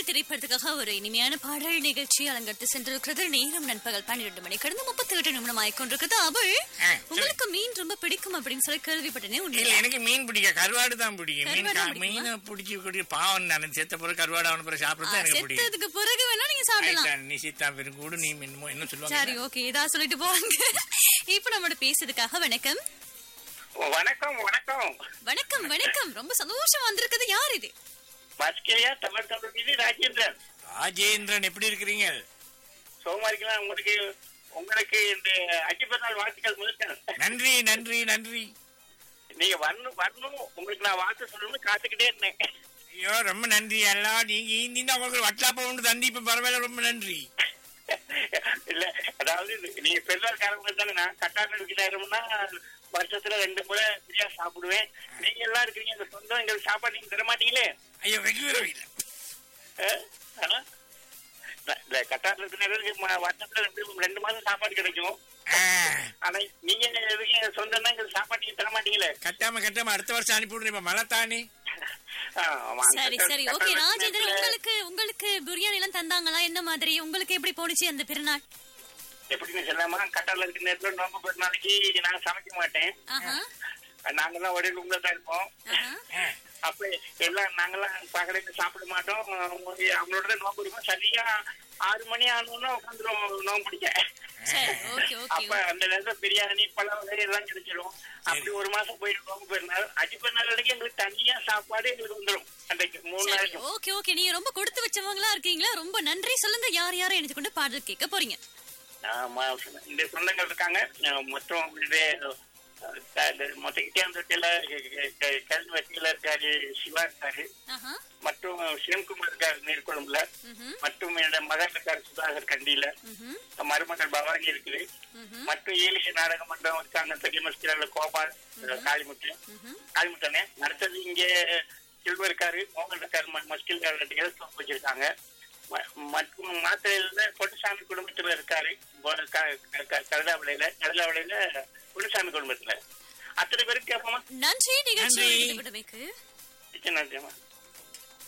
திரைப்படத்துக்காக ஒரு இனிமையான பாடல் நிகழ்ச்சி அலங்கரித்து சென்றிருக்கிறது நேரம் நண்பகல் பன்னிரண்டு மணி கடந்து முப்பத்தி எட்டு நிமிடம் ஆயிக்கொண்டிருக்கிறது அவள் ஆ, சொல்லு. உங்களுக்கு மீன் ரொம்ப பிடிக்கும் அப்படின்னு சொல்லி கேள்விப்பட்டனே இல்ல உண்மையா எனக்கு மீன் பிடிக்க கருவாடு தான் பிடிக்கும் மீன் கருவாடு கா- மீனை பிடிக்கக்கூடிய பாவம் நான் செத்த பிறகு கருவாடு அவன பிறகு சாப்பிடுறது தான் எனக்கு பிடிக்கும் செத்ததுக்கு பிறகு வேணா நீங்க சாப்பிடலாம் ஆயிட்டா, நீ சீத்தா பெருங்கூடு நீ என்னமோ என்ன சரி சொல்லுவாங்க ஓகே ஏதாவது சொல்லிட்டு போவாங்க இப்ப நம்மளோட பேசுறதுக்காக வணக்கம் வணக்கம் வணக்கம் வணக்கம் வணக்கம் ரொம்ப சந்தோஷமா வந்திருக்கிறது யார் இது மஸ்கேயா தமிழ் தமிழ் மீது ராஜேந்திரன் ராஜேந்திரன் எப்படி இருக்கிறீங்க சோமா இருக்கலாம் உங்களுக்கு உங்களுக்கு இந்த அஞ்சு பெருநாள் வாழ்த்துக்கள் முதற்க நன்றி நன்றி நன்றி நீங்க வரணும் வரணும் உங்களுக்கு நான் வாழ்த்து சொல்லணும்னு காத்துக்கிட்டே இருந்தேன் ஐயோ ரொம்ப நன்றி எல்லாம் நீங்க இந்த உங்களுக்கு வட்டாப்ப ஒன்று தந்தி இப்ப பரவாயில்ல ரொம்ப நன்றி இல்ல அதாவது நீங்க பெருநாள் காரணமாக தானே நான் கட்டாணம் இருக்கிறாருன்னா வருஷத்துல ரெண்டு முறை பிரியா சாப்பிடுவேன் நீங்க எல்லாம் இருக்கிறீங்க இந்த சொந்தம் எங்களுக்கு சாப்பாடு நீங்க தர மாட்டீங்களே ஐயோ வெகு விரைவில் அஹ்? ஆனா, இல்ல- இல்ல கட்டாணம் இருக்கிற வருஷத்துல ரெண்டு ரெண்டு மாதம் சாப்பாடு கிடைக்கும் ஆனா நீங்க எதுக்கு சொந்தம்னா எங்களுக்கு சாப்பாடு நீங்க தர மாட்டீங்களே கட்டாம கட்டாம அடுத்த வருஷம் அனுப்பி விடுறேன் இப்ப மழை தானே ஆ, ஆமா. சரி சரி கட்டாணம் ஓகே இருக்கிற ராஜேந்திரன் நேரத்துல உங்களுக்கு உங்களுக்கு பிரியாணி எல்லாம் தந்தாங்களா என்ன மாதிரி உங்களுக்கு எப்படி போனுச்சு அந்த பிறநாள் எப்படின்னு சொல்லாம கட்டால இருக்கிற நேரத்துல நோம்பு பெரு நாளைக்கு நான் சமைக்க மாட்டேன் ஆஹா நாங்கெல்லாம் ஒரே ரூம்ல தான் இருப்போம் ஆஹா அப்ப எல்லாம் நாங்கெல்லாம் பகலைக்கு சாப்பிட மாட்டோம் அவங்களோட தான் நோம்பு இருக்கும் சரியா ஆறு மணி ஆனோன்னு உட்காந்துரும் நோம்பு பிடிக்க சரி ஓகே ஓகே அப்ப அந்த நேரத்துல பிரியாணி பழம் வகை எல்லாம் கிடைச்சிடும் அப்படி ஒரு மாசம் போயிட்டு நோம்பு பெருநாள் அஞ்சு பெருநாள் வரைக்கும் எங்களுக்கு தனியா சாப்பாடு எங்களுக்கு வந்துடும் அன்றைக்கு மூணு சரி நாளைக்கு ஓகே ஓகே நீங்க ரொம்ப கொடுத்து வச்சவங்களா இருக்கீங்களா ரொம்ப நன்றி சொல்லுங்க யார் யாரை எனக்கு கொண்டு பாடல் கேட்க போறீங்க ஆமா இந்த சொந்தங்கள் இருக்காங்க அஹ் மற்றும் இது அஹ், க- மொத்த கிட்டியாந்தொட்டியில கல்வி வட்டியில இருக்காரு சிவா இருக்காரு ஆஹா மற்றும் சிவகுமார் இருக்காரு நீர்குளம்ல ம்ஹும். மற்றும் என்னோட மகன் இருக்காரு சுதாகர் கண்டியில ம்ஹும். மருமகள் பவானி இருக்குது ம்ஹும். மற்றும் ஏலிய நாடக மன்றம் இருக்காங்க பெரிய மஸ்கில கோபால் காளிமுத்து ம்ஹும். காளிமுத்தனே அடுத்தது இங்க செல்வ இருக்காரு மோகன் இருக்காரு மஸ்கில் ஹெல்த் வச்சிருக்காங்க ம- மற்றும் மாத்திரையில பொட்டுசாமி குடும்பத்துல இருக்காரு கருதாவிலையில கருதாவிலையில பொட்டுசாமி குடும்பத்துல அத்தனை பேருக்கு கேட்போமா நன்றி நிகழ்ச்சி நன்றி. ஈடுபட்டமைக்கு நன்றிமா